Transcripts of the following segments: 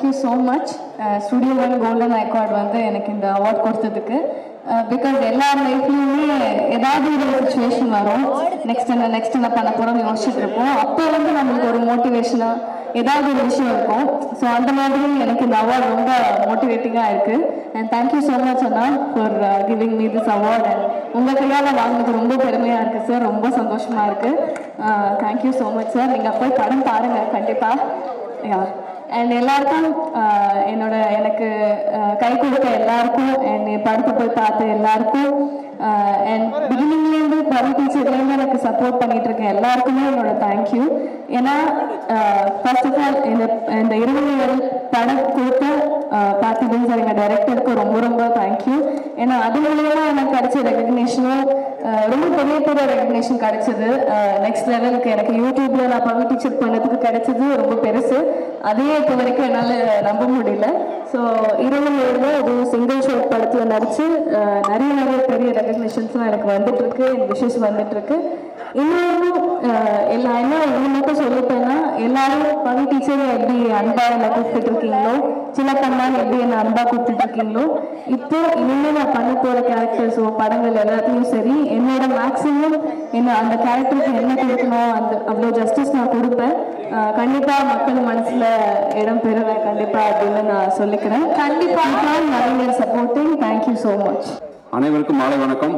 Thank you so much studio one golden ஐகார்ட் வந்து எனக்கு இந்த அவார்ட் கொடுத்ததுக்கு பிகாஸ் எல்லார் லைஃப்லையுமே ஏதாவது ஒரு சுச்சுவேஷன் வரும் நெக்ஸ்ட் என்ன நெக்ஸ்ட் என்ன பண்ண போகிறோம்னு யோசிச்சுட்டு இருப்போம் அப்போ வந்து நம்மளுக்கு ஒரு மோட்டிவேஷனாக ஏதாவது ஒரு விஷயம் இருக்கும் ஸோ அந்த மாதிரி எனக்கு இந்த அவார்ட் ரொம்ப மோட்டிவேட்டிங்காக இருக்கு அண்ட் தேங்க்யூ ஸோ மச் அண்ணா for giving me this award and உங்கள் கையால் வாங்கினது ரொம்ப பெருமையாக இருக்குது சார் ரொம்ப சந்தோஷமாக இருக்குது தேங்க்யூ ஸோ மச் சார் நீங்கள் போய் படம் பாருங்க கண்டிப்பாக யா அண்ட் எல்லாருக்கும் ஆஹ், என்னோட எனக்கு ஆஹ், கை கொடுத்த எல்லாருக்கும் அண்ட் என் படத்தை போய் பார்த்த எல்லாருக்கும் அண்ட் பிகினிங்லேருந்து பவி டீச்சர்லேருந்து எனக்கு சப்போர்ட் பண்ணிட்டு இருக்க எல்லாருக்குமே என்னோட தேங்க்யூ ஏன்னா ஃபர்ஸ்ட் ஆஃப் ஆல் இந்த இந்த இருபது ஏழு படம் கொடுத்த ஆஹ், பார்த்திபன் சார் எங்கள் டைரக்டருக்கு ரொம்ப ரொம்ப தேங்க்யூ ஏன்னா அது மூலியமா எனக்கு கிடைச்ச ரெகக்னேஷனும் ரொம்ப பெரிய பெரிய ரெகக்னேஷன் கிடைச்சது நெக்ஸ்ட் லெவலுக்கு எனக்கு யூடியூப்ல நான் பவி டீச்சர் பண்ணதுக்கு கிடைச்சது ரொம்ப பெருசு அதே இப்போ வரைக்கும் என்னால் நம்ப முடியல ஸோ இருபது ஏழுல அது சிங்கிள் ஷோட் படத்தில் நடிச்சு அஹ், நிறைய நிறைய பெரிய ரெகக்னேஷன்ஸ்லாம் எனக்கு வந்துட்டு இருக்கு என் விஷஸ் வந்துட்டு இருக்கு இன்னொரு அஹ், எல்லா என்ன இது மட்டும் சொல்லிப்பேன்னா எல்லாரும் பவி டீச்சர் எப்படி அன்பா என்ன கூப்பிட்டு இருக்கீங்களோ சின்ன பண்ணான்னு எப்படி என்ன அன்பா கூப்பிட்டு இருக்கீங்களோ இப்போ இனிமேல் நான் பண்ண போற கேரக்டர்ஸோ படங்கள் எல்லாத்தையும் சரி என்னோட மேக்ஸிமம் என்ன அந்த கேரக்டருக்கு என்ன கொடுக்கணும் அந்த அவ்வளோ ஜஸ்டிஸ் நான் கொடுப்பேன் அஹ் கண்டிப்பா மக்கள் மனசுல இடம் பெறுவேன் கண்டிப்பா அப்படின்னு நான் சொல்லிக்கிறேன் கண்டிப்பா நிறைய சப்போர்ட்டிங் தேங்க்யூ ஸோ மச் அனைவருக்கும் மாலை வணக்கம்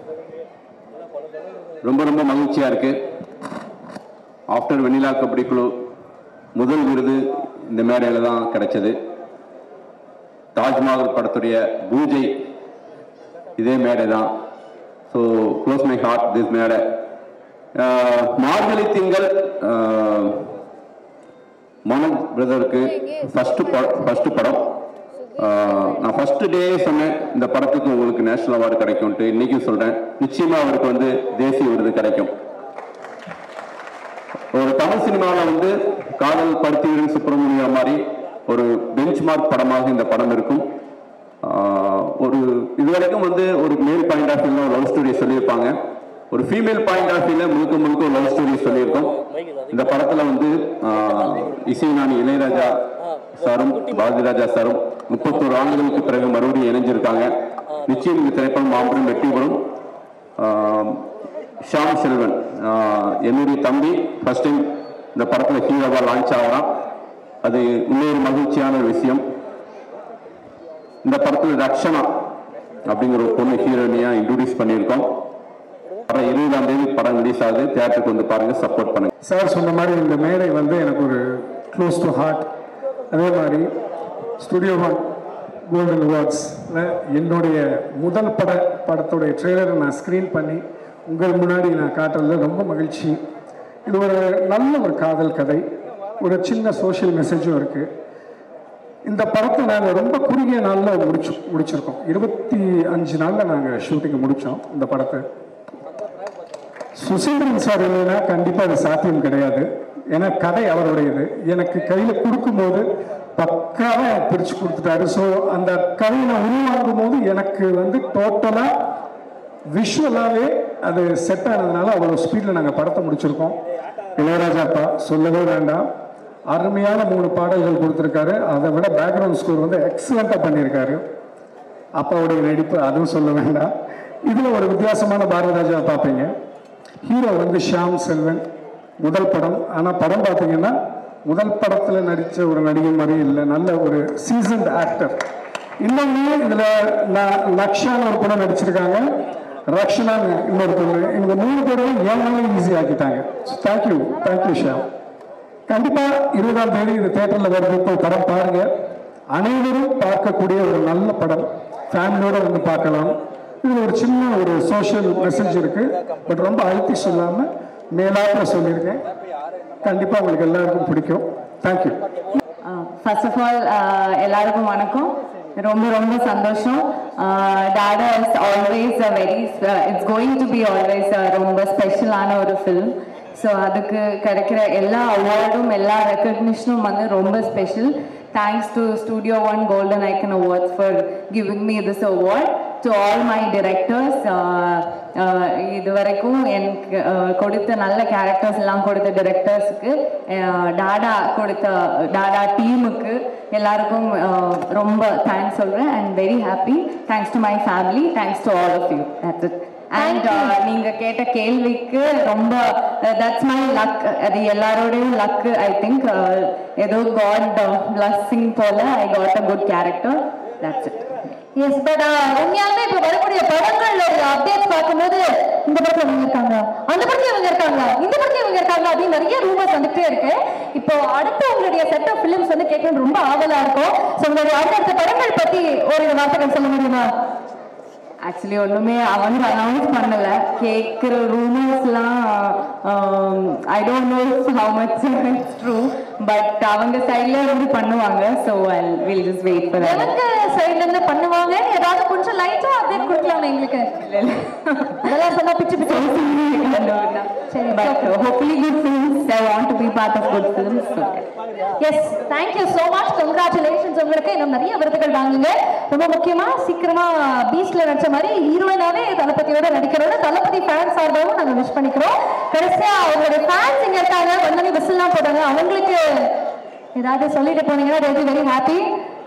ரொம்ப ரொம்ப மகிழ்ச்சியா இருக்கு ஆஃப்டர் வெண்ணிலா கபடி குழு முதல் விருது இந்த மேடையில் தான் கிடைச்சது தாஜ்மஹால் படத்துடைய பூஜை இதே மேடை தான் so close my heart this மேடை ஆஹ், மார்கழி திங்கள் ஆஹ், மனோஜ் பிரதருக்கு ஃபர்ஸ்ட் ஃபர்ஸ்ட் படம் ஆஹ், நான் ஃபர்ஸ்ட் டே சொன்னேன் இந்த படத்துக்கு உங்களுக்கு நேஷனல் அவார்டு கிடைக்கும்ட்டு இன்னைக்கும் சொல்றேன் நிச்சயமா அவருக்கு வந்து தேசிய விருது கிடைக்கும் ஒரு தமிழ் சினிமாவில் வந்து காதல் பருத்திவீரன் சுப்பிரமணியம் மாதிரி ஒரு பெஞ்ச் மார்க் படமாக இந்த படம் இருக்கும் ஆஹ், ஒரு இதுவரைக்கும் வந்து ஒரு மேல் பாயிண்ட் ஆஃப் வியூல லவ் ஸ்டோரி சொல்லியிருப்பாங்க ஒரு ஃபீமேல் பாயிண்ட் ஆஃப் வியூல முழுக்க முழுக்க ஒரு லவ் ஸ்டோரி சொல்லியிருக்கோம் இந்த படத்துல வந்து ஆஹ், இசைஞானி இளையராஜா சாரும் பாரதிராஜா சாரும் முப்பத்தோரு ஆண்டுகளுக்கு பிறகு மறுபடியும் இணைஞ்சிருக்காங்க நிச்சயம் இந்த திரைப்படம் மாபெரும் வெற்றி பெறும் ஆஹ், ஷாம் செல்வன் ஆஹ், என்னுடைய தம்பி ஃபர்ஸ்ட் டைம் இந்த படத்துல ஹீரோவா லான்ச் ஆகிறான் அது இன்னொரு மகிழ்ச்சியான ஒரு விஷயம் இந்த படத்துல ரக்ஷனா அப்படிங்கிற ஒரு பொண்ணு ஹீரோயினியா இன்ட்ரோடியூஸ் பண்ணியிருக்கோம் வர இருபதாம் தேதி படம் ரிலீஸ் ஆகுது தியேட்டருக்கு வந்து பாருங்க சப்போர்ட் பண்ணுங்க சார் சொன்ன மாதிரி இந்த மேடை வந்து எனக்கு ஒரு க்ளோஸ் டு ஹார்ட் அதே மாதிரி ஸ்டுடியோ ஒன் கோல்டன் அவார்ட்ஸில் என்னுடைய முதல் பட படத்துடைய ட்ரெய்லரை நான் ஸ்க்ரீன் பண்ணி உங்கள் முன்னாடி நான் காட்டுறதுல ரொம்ப மகிழ்ச்சி இது ஒரு நல்ல ஒரு காதல் கதை ஒரு சின்ன சோஷியல் மெசேஜும் இருக்குது இந்த படத்தை நாங்கள் ரொம்ப குறுகிய நாளில் முடிச்சு முடிச்சிருக்கோம் இருபத்தி அஞ்சு நாளில் நாங்கள் ஷூட்டிங்கை முடித்தோம் இந்த படத்தை சுசீந்திரன் சார் இல்லைன்னா கண்டிப்பாக அது சாத்தியம் கிடையாது ஏன்னா கதை அவருடையது எனக்கு கையில் கொடுக்கும்போது பக்காவாக பிரித்து கொடுத்துட்டாரு ஸோ அந்த கதையை நான் உருவாக்கும் போது எனக்கு வந்து டோட்டலாக விஷுவலாகவே அது செட் ஆனதுனால அவ்வளோ ஸ்பீடில் நாங்கள் படத்தை முடிச்சிருக்கோம் இளையராஜாப்பா சொல்லவே வேண்டாம் அருமையான மூணு பாடல்கள் கொடுத்துருக்காரு அதை விட பேக்ரவுண்ட் ஸ்கோர் வந்து எக்ஸலண்ட்டாக பண்ணியிருக்காரு அப்பாவுடைய நடிப்பு அதுவும் சொல்ல வேண்டாம் இதில் ஒரு வித்தியாசமான பாரதிராஜா பார்ப்பீங்க ஹீரோ வந்து ஷியாம் செல்வன் முதல் படம் ஆனால் படம் பார்த்தீங்கன்னா முதல் படத்தில் நடித்த ஒரு நடிகை மாதிரி இல்லை நல்ல ஒரு சீசன்ட் ஆக்டர் இன்னொன்று இதில் நான் லக்ஷான்னு ஒரு படம் நடிச்சிருக்காங்க ரக்ஷனான்னு இன்னொரு பொண்ணு இந்த மூணு பேரும் ஏனாலும் ஈஸி ஆக்கிட்டாங்க தேங்க்யூ தேங்க்யூ ஷியாம் கண்டிப்பா இருபதாம் தேதி இந்த தேட்டர்ல வருது போய் படம் பாருங்க அனைவரும் பார்க்கக்கூடிய ஒரு நல்ல படம் ஃபேமிலியோட வந்து பார்க்கலாம் இது ஒரு சின்ன ஒரு சோஷியல் மெசேஜ் இருக்கு பட் ரொம்ப அழுத்தி சொல்லாம மேலாக சொல்லியிருக்கேன் கண்டிப்பா உங்களுக்கு எல்லாருக்கும் பிடிக்கும் தேங்க்யூ ஃபர்ஸ்ட் ஆஃப் ஆல் எல்லாருக்கும் வணக்கம் ரொம்ப ரொம்ப சந்தோஷம் Tata is always a very it's going to be always ரொம்ப ஸ்பெஷலான ஒரு ஃபில்ம் ஸோ அதுக்கு கிடைக்கிற எல்லா அவார்டும் எல்லா ரெக்கக்னிஷனும் வந்து ரொம்ப special thanks to studio one golden icon awards for giving me this award to all my directors இது வரைக்கும் எனக்கு uh, கொடுத்த நல்ல கேரக்டர்ஸ் எல்லாம் கொடுத்த டிரெக்டர்ஸ்க்கு டாடா கொடுத்த டாடா டீமுக்கு எல்லாருக்கும் uh, ரொம்ப தேங்க்ஸ் சொல்கிறேன் and very happy thanks to my family thanks to all of you that's it and நீங்க கேட்ட கேள்விக்கு ரொம்ப தட்ஸ் மை லக் அது எல்லாரோடையும் லக் ஐ திங்க் ஏதோ காட் பிளஸ்ஸிங் போல I got a good character that's it yes but உண்மையாலுமே இப்ப வரக்கூடிய படங்கள்ல அப்டேட்ஸ் பார்க்கும்போது இந்த படத்துல இவங்க இருக்காங்க அந்த படத்துல இவங்க இருக்காங்க இந்த படத்துல இவங்க இருக்காங்க அப்படின்னு நிறைய ரூமர்ஸ் வந்துட்டே இருக்கு இப்போ அடுத்த உங்களுடைய செட் ஆஃப் ஃபிலிம்ஸ் வந்து கேட்கணும் ரொம்ப ஆவலா இருக்கும் ஸோ உங்களுடைய அடுத்தடுத்த படங்கள் பத்தி ஒரு வார்த்தைகள் சொல்ல முடியுமா ஆக்சுவலி ஒண்ணுமே அவங்க அனௌன்ஸ் பண்ணல கேட்குற ரூமர்ஸ்லாம் I don't know how much it's true but அவங்க சைட்ல இருந்து பண்ணுவாங்க so I will just wait for எவங்க சைடுல இருந்து பண்ணுவாங்க ஏதாவது கொஞ்சம் லைட்டா அப்டேட் கொடுக்கலாமே எங்களுக்கு அதெல்லாம் சொன்னா பிச்சு பிச்சு சரி But uh, hopefully good films. I want to be part of good films. So. Yes thank you so much congratulations உங்களுக்கு இன்னும் நிறைய விருதுகள் வாங்குங்க ரொம்ப முக்கியமா சீக்கிரமா பீச்ல நடிச்ச மாதிரி ஹீரோயினாவே தளபதியோட நடிக்கிறோட தளபதி ஃபேன்ஸ் சார்பாகவும் நாங்க விஷ் பண்ணிக்கிறோம் கடைசியா அவங்களுடைய ஃபேன்ஸ் இங்க இருக்காங்க வந்தோடனே விசில்லாம் போட்டாங்க அவங்களுக்கு ஏதாவது சொல்லிட்டு போனீங்கன்னா very very happy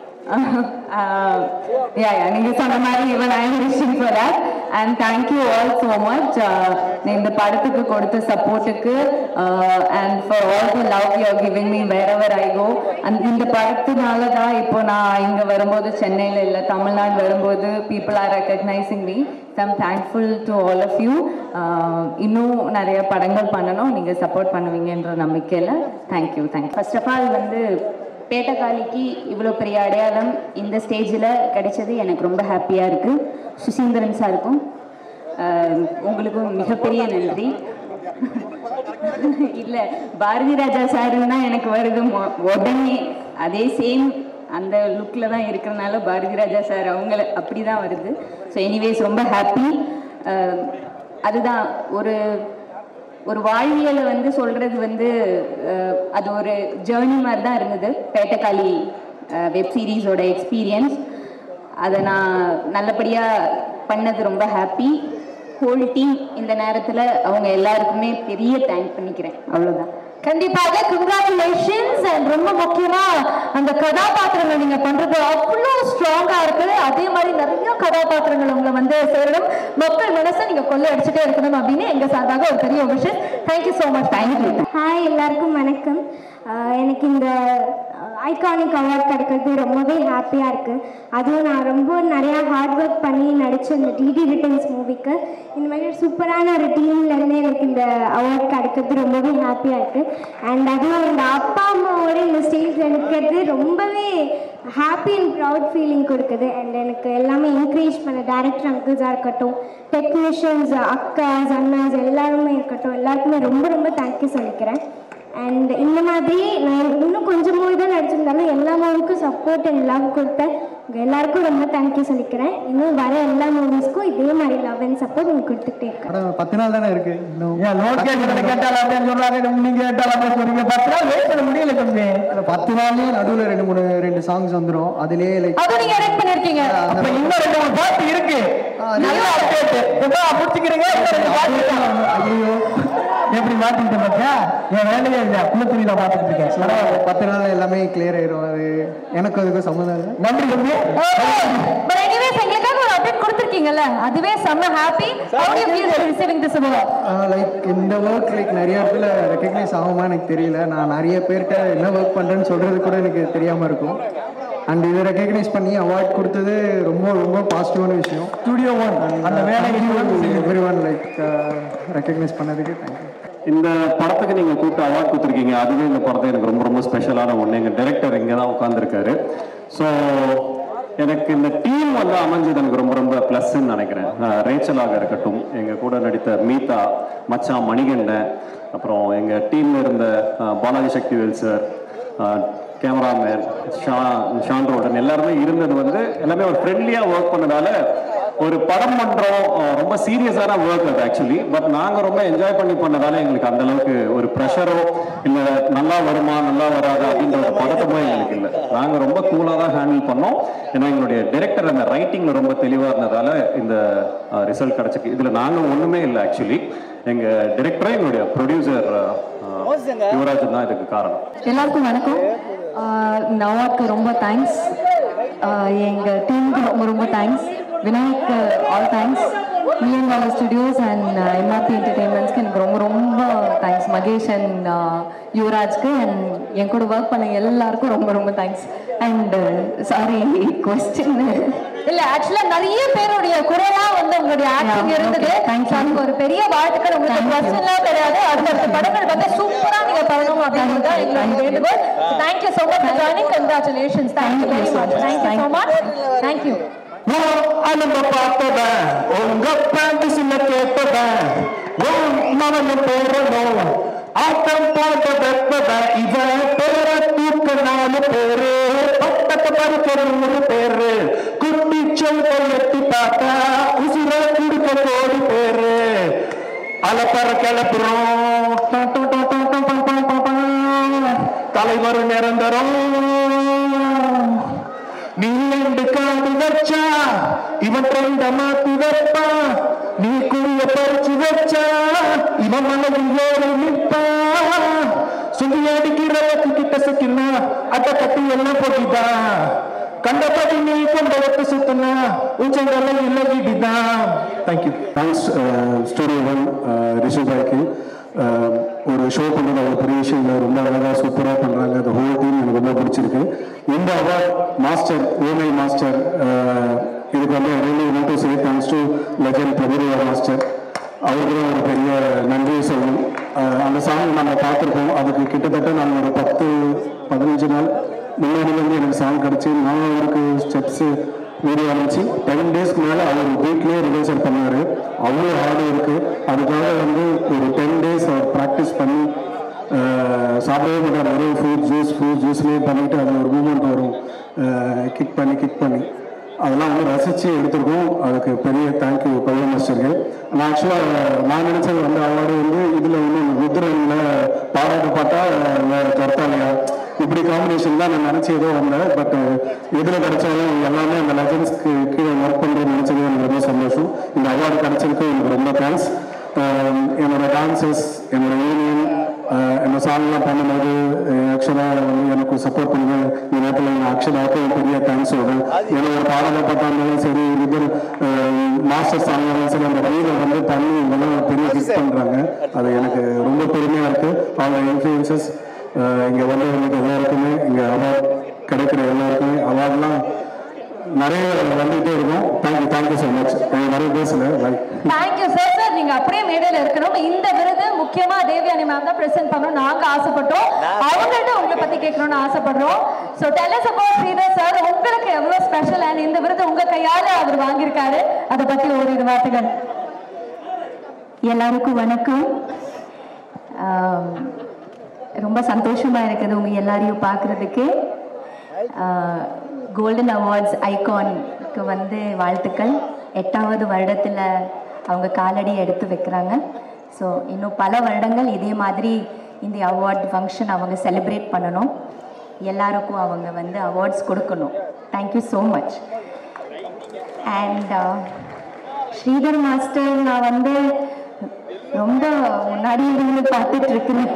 uh, yeah, yeah. நீங்க சொன்ன மாதிரி even I am wishing for that. And thank you all so much. Uh, இந்த படத்துக்கு கொடுத்த சப்போர்ட்டுக்கு and for all the love you are giving me wherever I go. And இந்த படத்தினால தான் இப்போ நான் இங்க வரும்போது சென்னையில இல்ல தமிழ்நாடு வரும்போது people are recognizing me. So I'm thankful to all of you. Uh, இன்னும் நிறைய படங்கள் பண்ணணும் நீங்க சப்போர்ட் பண்ணுவீங்கன்ற நம்பிக்கையில thank you thank you first of all வந்து பேட்டக்காளிக்கு இவ்வளோ பெரிய அடையாளம் இந்த ஸ்டேஜில் கிடைச்சது எனக்கு ரொம்ப ஹாப்பியாக இருக்குது சுசீந்திரன் சாருக்கும் ஆஹ், உங்களுக்கும் மிகப்பெரிய நன்றி இல்லை பாரதி ராஜா சாருன்னு தான் எனக்கு வருது மொ- உடனே அதே சேம் அந்த லுக்கில் தான் இருக்கிறனால பாரதி ராஜா சார் அவங்கள அப்படி தான் வருது ஸோ எனிவேஸ் ரொம்ப ஹாப்பி அதுதான் ஒரு ஒரு வாழ்வியலை வந்து சொல்றது வந்து அஹ், அது ஒரு ஜேர்னி மாதிரி தான் இருந்தது பேட்டக்காளி வெப் சீரிஸோட எக்ஸ்பீரியன்ஸ் அதை நான் நல்லபடியாக பண்ணது ரொம்ப ஹாப்பி ஹோல் டீம் இந்த நேரத்தில் அவங்க எல்லாருக்குமே பெரிய தேங்க் பண்ணிக்கிறேன் அவ்வளோதான் கண்டிப்பாக கங்க்ராச்சுலேஷன்ஸ் அண்ட் ரொம்ப முக்கியமா அந்த கதாபாத்திரங்கள் நீங்க பண்றது அவ்வளோ ஸ்ட்ராங்கா இருக்கு அதே மாதிரி நிறைய கதாபாத்திரங்கள் உங்களை வந்து சேரணும் மக்கள் மனசை நீங்க கொள்ள அடிச்சுட்டே இருக்கணும் அப்படின்னு எங்க சார்பாக ஒரு பெரிய விஷயம் thank you so much thank you hi எல்லாருக்கும் வணக்கம் ஆஹ் எனக்கு இந்த ஐகானிக் அவார்ட் கிடைக்கிறது ரொம்பவே ஹாப்பியாக இருக்குது அதுவும் நான் ரொம்ப நிறையா ஹார்ட் ஒர்க் பண்ணி நடித்த இந்த டிடி ரிட்டர்ன்ஸ் மூவிக்கு இந்த மாதிரி ஒரு சூப்பரான ஒரு டீம்லேருந்து எனக்கு இந்த அவார்ட் கிடைக்கிறது ரொம்பவே ஹாப்பியாக இருக்குது அண்ட் அதுவும் இந்த அப்பா அம்மாவோட இந்த ஸ்டேஜில் நிற்கிறது ரொம்பவே ஹாப்பி அண்ட் ப்ரவுட் ஃபீலிங் கொடுக்குது அண்ட் எனக்கு எல்லாமே என்கரேஜ் பண்ண டேரக்டர் அங்கிள்ஸாக இருக்கட்டும் டெக்னீஷியன்ஸ் அக்காஸ் அண்ணாஸ் எல்லாருமே இருக்கட்டும் எல்லாருக்குமே ரொம்ப ரொம்ப தேங்க்யூ சொல்லிக்கிறேன் அண்ட் இந்த மாதிரி நான் இன்னும் கொஞ்சம் மூவி தான் நடிச்சிருந்தாலும் எல்லா மூவிக்கும் சப்போர்ட் அண்ட் லவ் கொடுத்த உங்க எல்லாருக்கும் ரொம்ப தேங்க்யூ சொல்லிக்கிறேன் இன்னும் வர எல்லா மூவிஸ்க்கும் இதே மாதிரி லவ் அண்ட் சப்போர்ட் உங்களுக்கு கொடுத்துட்டே இருக்கேன் படம் பத்து நாள் தானே இருக்கு இன்னும் ஏன் லோன் கேட்கறது கேட்டாலும் அப்படின்னு சொல்றாங்க நீங்க கேட்டாலும் அப்படின்னு சொல்றீங்க பத்து நாள் வெயிட் பண்ண முடியல தம்பி அந்த பத்து நாள்லயே நடுவுல ரெண்டு மூணு ரெண்டு சாங்ஸ் வந்துரும் அதுலயே லைக் அதுவும் நீங்க அரேஞ்ச் பண்ணிருக்கீங்க அப்ப இன்னும் ரெண்டு மூணு பாட்டு இருக்கு நல்ல அப்டேட் எப்பா புடிச்சுக்கிறீங்க இன்னும் ரெண்டு பாட்டு இருக்கு. ஐயோ எப்படி மாத்திக்கிட்டு பாத்தியா என் வேலையே இல்லையா குள்ள துணியில பாத்துட்டு இருக்கேன் பரவாயில்ல. பத்து நாள் எல்லாமே கிளியர் ஆயிரும் அது எனக்கு அதுக்கும் சம்மந்தம் இல்லை நன்றி தம்பி பட் எனிவேஸ் எங்களுக்காக ஒரு அப்டேட் கொடுத்துருக்கீங்கல்ல அதுவே செம்ம happy how you feel receiving this award like இந்த ஒர்க் லைக் நிறைய இடத்துல ரெக்கக்னைஸ் ஆகுமா எனக்கு தெரியல நான் நிறைய பேர்கிட்ட என்ன ஒர்க் பண்றேன்னு சொல்றது கூட எனக்கு தெரியாம இருக்கும் அண்ட் இதை ரெக்கக்னைஸ் பண்ணி அவார்ட் கொடுத்தது ரொம்ப ரொம்ப பாசிட்டிவான விஷயம் ஸ்டுடியோ ஒன் அந்த வேலை எவ்ரி ஒன் லைக் ரெக்கக்னைஸ் பண்ணதுக்கு தேங்க்யூ இந்த படத்துக்கு நீங்க கூப்பிட்டு அவார்ட் கொடுத்துருக்கீங்க அதுவே இந்த படத்தை எனக்கு ரொம்ப ரொம்ப ஸ்பெஷலான ஒன்று எங்க டைரக்டர் இங்கே தான் உட்காந்துருக்காரு ஸோ எனக்கு இந்த டீம் வந்து அமைஞ்சது எனக்கு ரொம்ப ரொம்ப ப்ளஸ்ன்னு நினைக்கிறேன் அஹ் ரேச்சலாக இருக்கட்டும் எங்க கூட நடித்த மீதா மச்சான் மணிகண்டன் அப்புறம் எங்க டீம்ல இருந்த அஹ், பாலாஜி சக்திவேல் சார் கேமராமேன் ஷா ஷான் ரோடன் எல்லாருமே இருந்தது வந்து எல்லாமே ஒரு ஃப்ரெண்ட்லியாக ஒர்க் பண்ணதால ஒரு படம் பண்றோம் அஹ் ரொம்ப சீரியஸான ஒர்க் அது ஆக்சுவலி பட் நாங்க ரொம்ப என்ஜாய் பண்ணி பண்ணதால எங்களுக்கு அந்த அளவுக்கு ஒரு ப்ரெஷரோ இல்ல நல்லா வருமா நல்லா வராதா அப்படின்ற ஒரு பதட்டமோ எங்களுக்கு இல்லை நாங்க ரொம்ப கூலா தான் ஹேண்டில் பண்ணோம் ஏன்னா எங்களுடைய டைரக்டர் அந்த ரைட்டிங்ல ரொம்ப தெளிவா இருந்ததால இந்த ரிசல்ட் கிடைச்சிருக்கு இதுல நாங்க ஒண்ணுமே இல்லை ஆக்சுவலி எங்க டைரக்டரே எங்களுடைய ப்ரொடியூசர் யுவராஜன் தான் இதுக்கு காரணம் எல்லாருக்கும் வணக்கம் நவாக்கு ரொம்ப தேங்க்ஸ் எங்கள் டீமுக்கு ரொம்ப ரொம்ப தேங்க்ஸ் விநாயக் ஆல் தேங்க்ஸ் மியங்கால ஸ்டுடியோஸ் அண்ட் எம்ஆர்பி என்டர்டெயின்மெண்ட்ஸ்க்கு எனக்கு ரொம்ப ரொம்ப தேங்க்ஸ் மகேஷ் அண்ட் யுவராஜ்க்கு அண்ட் என் கூட ஒர்க் பண்ண எல்லாருக்கும் ரொம்ப ரொம்ப தேங்க்ஸ் அண்ட் சாரி கொஸ்டின் இல்ல ஆக்சுவலா நிறைய பேருடைய குரலா வந்து உங்களுடைய ஆக்டிங் Yeah, இருந்தது okay, thank you. அதுக்கு ஒரு பெரிய வாழ்த்துக்கள் உங்களுக்கு Thank you. கொஸ்டின்லாம் கிடையாது அடுத்தடுத்த படங்கள் வந்து சூப்பரா நீங்க பண்ணணும் அப்படிங்கிறது தான் எங்களுடைய வேண்டுகோள் thank you so much joining congratulations thank you very much thank you so much thank you அனுப பார்த்தவன் உங்க பேண்ட் சின்ன கேட்டவன் உன் மனமும் போறணும் ஆட்டம் போட்ட வெப்பவன் இவன் பேர தூக்க நாலு பேரு பட்டத்தை பறிக்க நூறு பேரு குட்டி சொல்ல எட்டி பார்த்தா உசிர குடுக்க கோடி பேரு அலப்பற கிளப்புறோம் டம் டம் டம் டம் டம் டம் டம் டம் டம். தலைவர் நிரந்தரம் நீ ரெண்டு காது வச்சா இவன் ட்ரெண்ட மாத்தி வைப்பா நீ குடிய பறிச்சு வச்சா இவன் மனதில் ஏறி நிற்பா சுண்டி அடிக்கிற கிட்ட சிக்கினா அட்ட கட்டி எல்லாம் போட்டிதா கண்டபடி நீ கொண்ட வெட்டு சுத்தினா உச்சங்களை இல்லை இடிதான் thank you thanks studio one Rishi பாய்க்கு ஒரு ஷோ பண்ணுறது அவ்வளோ பெரிய விஷயம் இல்லை ரொம்ப அழகாக சூப்பராக பண்ணுறாங்க அந்த ஹோல் டீம் எனக்கு ரொம்ப பிடிச்சிருக்கு இந்த அவார்ட் மாஸ்டர் ஓமை மாஸ்டர் இதுக்கு வந்து really want to say thanks to legend Prabhudeva master அவருக்கும் ஒரு பெரிய நன்றி சொல்லணும் அஹ் அந்த சாங் நம்ம பார்த்துருக்கோம் அதுக்கு கிட்டத்தட்ட நான் ஒரு பத்து பதினஞ்சு நாள் முன்னாடிலேருந்து எனக்கு சாங் கிடச்சி நான் அவருக்கு ஸ்டெப்ஸு வீடியோ அனுப்பிச்சு டென் டேஸ்க்கு மேலே அவர் வீட்லேயே ரிஹர்சல் பண்ணார் அவ்வளோ ஹார்டு இருக்கு அதுக்காக வந்து ஒரு டென் டேஸ் அவர் ப்ராக்டிஸ் பண்ணி அஹ், சாப்பிடவே மாட்டார் வெறும் ஃப்ரூட் ஜூஸ் ஃப்ரூட் ஜூஸ்லேயே பண்ணிவிட்டு அதில் ஒரு மூமெண்ட் வரும் கிக் பண்ணி கிக் பண்ணி அதெல்லாம் வந்து ரசித்து எடுத்திருக்கோம் அதுக்கு பெரிய தேங்க்யூ பைய மாஸ்டர்கள் நான் ஆக்சுவலாக நான் நினச்சது வந்து அவார்டு வந்து இதில் வந்து ருத்ரனில் பாராட்டப்பட்டா வேறு கர்த்தாலையா இப்படி காம்பினேஷன் தான் நான் நினச்சி ஏதோ வந்தேன் பட் எதில் கிடைச்சாலும் எல்லாமே அந்த லெஜன்ஸ்க்கு கீழே ஒர்க் பண்ணுறது நினச்சது எனக்கு ரொம்ப சந்தோஷம் இந்த அவார்டு கிடைச்சதுக்கு எனக்கு ரொம்ப தேங்க்ஸ் என்னோட டான்சஸ் என்னோட யூனியன் என்னோட சாங்லாம் பண்ணும்போது ஆக்சுவலாக வந்து எனக்கு சப்போர்ட் பண்ணுங்க இந்த நேரத்தில் எங்கள் அக்ஷராவுக்கு பெரிய தேங்க்ஸ் சொல்கிறேன் ஏன்னா ஒரு பாடகப்பட்டா இருந்தாலும் சரி இது மாஸ்டர் சாங் இருந்தாலும் சரி அந்த ரீலை வந்து பண்ணி இதெல்லாம் பெரிய ஹிட் பண்ணுறாங்க அது எனக்கு ரொம்ப பெருமையாக இருக்குது அவங்க இன்ஃப்ளூயன்சஸ் இங்கே வந்து எனக்கு எல்லாருக்குமே இங்கே அவார்ட் கிடைக்கிற எல்லாருக்குமே அவார்ட்லாம் நிறைய வந்துகிட்டே இருக்கும் தேங்க்யூ தேங்க்யூ ஸோ மச் நிறைய பேசல லைக் தேங்க்யூ சார் சார் நீங்க அப்படியே மேடையில இருக்கணும் இந்த விருது முக்கியமா தேவியானி மேம் தான் பிரசன்ட் பண்ணணும் நாங்க ஆசைப்பட்டோம் அவங்கள்ட்ட உங்களை பத்தி கேட்கணும்னு ஆசைப்படுறோம் so tell us about Sridhar sir உங்களுக்கு எவ்வளவு ஸ்பெஷல் அண்ட் இந்த விருது உங்க கையால அவர் வாங்கியிருக்காரு அதை பத்தி ஓரிரு வார்த்தைகள் எல்லாருக்கும் வணக்கம் ஆம், ரொம்ப சந்தோஷமா இருக்குது உங்க எல்லாரையும் பார்க்கறதுக்கு கோல்டன் அவார்ட்ஸ் ஐகானுக்கு வந்து வாழ்த்துக்கள் எட்டாவது வருடத்தில் அவங்க காலடி எடுத்து வைக்கிறாங்க ஸோ இன்னும் பல வருடங்கள் இதே மாதிரி இந்த அவார்ட் ஃபங்க்ஷன் அவங்க செலிப்ரேட் பண்ணணும் எல்லாருக்கும் அவங்க வந்து அவார்ட்ஸ் கொடுக்கணும் thank you so much and Sridhar master நான் வந்து ரொம்ப முன்னாடி இருந்து பார்த்துட்டு இருக்கிறேன்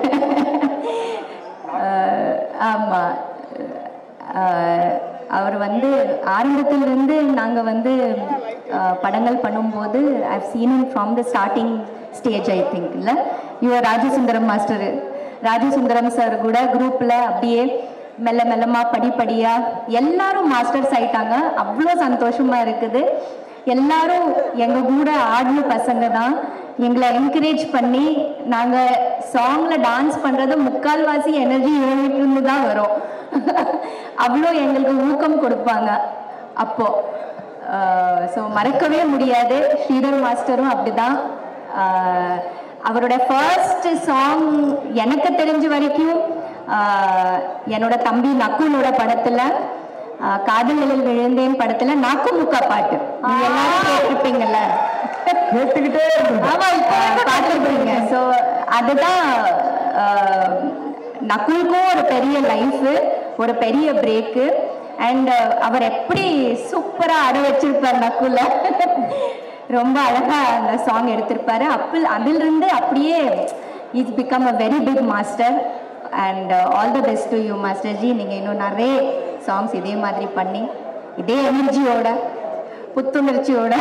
அஹ் ஆமா அஹ் அவர் வந்து ஆரம்பத்திலிருந்து நாங்கள் வந்து அஹ், படங்கள் பண்ணும்போது I've seen from the starting stage I think இல்லை your Rajasundaram master Rajasundaram sir கூட குரூப்பில் அப்படியே மெல்ல மெல்லமா படிப்படியா எல்லாரும் மாஸ்டர்ஸ் ஆயிட்டாங்க அவ்வளோ சந்தோஷமா இருக்குது எல்லாரும் எங்க கூட ஆடின பசங்க தான் எங்களை என்கரேஜ் பண்ணி நாங்க சாங்ல டான்ஸ் பண்றது முக்கால்வாசி எனர்ஜி இவங்கிட்ட இருந்து தான் வரும் அவ்வளோ எங்களுக்கு ஊக்கம் கொடுப்பாங்க அப்போ ஸோ மறக்கவே முடியாது ஸ்ரீதர் மாஸ்டரும் அப்படிதான் ஆஹ் அவரோட ஃபர்ஸ்ட் சாங் எனக்கு தெரிஞ்ச வரைக்கும் ஆஹ் என்னோட தம்பி நக்குலோட படத்துல ஆஹ் காதலில் விழுந்தேன் படத்துல நாக்கு முக்கா பாட்டு நீங்க எல்லாரும் கேட்டிருப்பீங்கல்ல கேட்டுக்கிட்டே ஆமா பார்த்துருப்பீங்க ஸோ அதுதான் ஆஹ், நகுலுக்கும் ஒரு பெரிய லைஃப் ஒரு பெரிய பிரேக்கு அண்ட் அவர் எப்படி சூப்பரா ஆட வச்சிருப்பார் நக்குல ரொம்ப அழகா அந்த சாங் எடுத்திருப்பாரு அப்பில் அதிலிருந்து அப்படியே it's become a very big master and all the best to you master ji நீங்க இன்னும் நிறைய சாங்ஸ் இதே மாதிரி பண்ணி இதே எனர்ஜியோட புத்துணர்ச்சியோட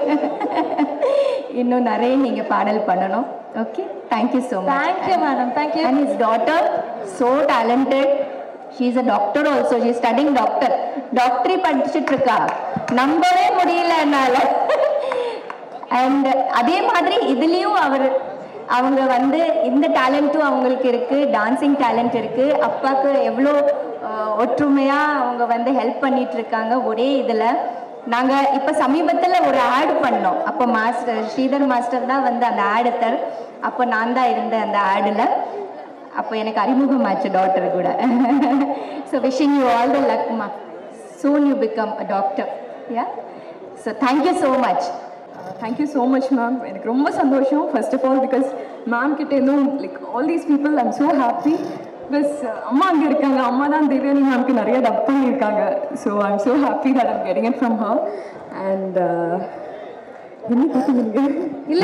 இன்னும் நிறைய நீங்க பாடல் பண்ணணும் okay thank you so much thank you madam thank you and is daughter so talented she is a doctor also she studying doctor டாக்டரி படிச்சுட்டு இருக்கா நம்பவே முடியல என்னால அண்ட் அதே மாதிரி இதுலயும் அவர் அவங்க வந்து இந்த டேலண்ட்டும் அவங்களுக்கு இருக்கு டான்சிங் டேலண்ட் இருக்கு அப்பாக்கு எவ்வளோ அஹ், ஒற்றுமையா அவங்க வந்து ஹெல்ப் பண்ணிட்டு இருக்காங்க ஒரே இதுல நாங்க இப்ப சமீபத்துல ஒரு ஆட் பண்ணோம் அப்ப மாஸ்டர் ஸ்ரீதர் மாஸ்டர் தான் வந்து அந்த ஆட் எடுத்தார் அப்ப நான் தான் இருந்தேன் அந்த ஆடுல அப்போ எனக்கு அறிமுகமாச்சு டாக்டர் கூட so wishing you all the லக்மா soon you become a doctor yeah so thank you so much thank you so much ma'am எனக்கு ரொம்ப சந்தோஷம் first of all because ma'am கிட்ட இன்னும் like all these people I'm so happy plus அம்மா அங்கே இருக்காங்க அம்மா தான் தேவயானி மேம்க்கு நிறைய டப் பண்ணியிருக்காங்க so I'm so happy that I'm getting it from her and என்ன கேட்குறீங்க இல்ல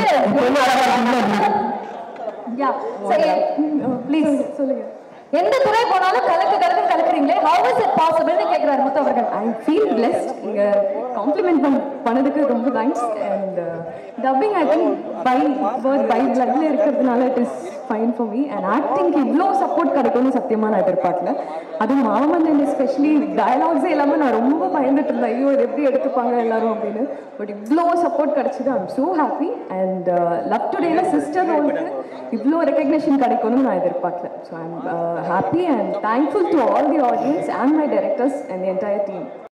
யா சரி ப்ளீஸ் சொல்லுங்க எந்த துறை போனாலும் கலக்கு கலக்கு கலக்குறீங்களே ஹவ் இஸ் இட் பாசிபிள்னு கேட்கிறாரு முத்து அவர்கள் ஐ ஃபீல் பிளெஸ்ட் நீங்கள் காம்ப்ளிமெண்ட் பண் பண்ணதுக்கு ரொம்ப thanks and dubbing I think by birth by பிளட்ல இருக்கிறதுனால it is fine for me and ஆக்டிங்க்கு இவ்வளோ சப்போர்ட் கிடைக்கும்னு சத்தியமாக நான் எதிர்பார்க்கல அதுவும் மாமன் அண்ட் எஸ்பெஷலி டயலாக்ஸே எல்லாமே நான் ரொம்ப பயந்துட்டு இருந்தேன் ஐயோ இது எப்படி எடுத்துப்பாங்க எல்லாரும் அப்படின்னு பட் இவ்வளோ சப்போர்ட் கிடைச்சது I'm so happy and love டுடேல சிஸ்டர் ரோலுக்கு இவ்வளோ ரெக்கக்னேஷன் கிடைக்கும்னு நான் எதிர்பார்க்கல so I'm happy and thankful to all the audience and my directors and entire team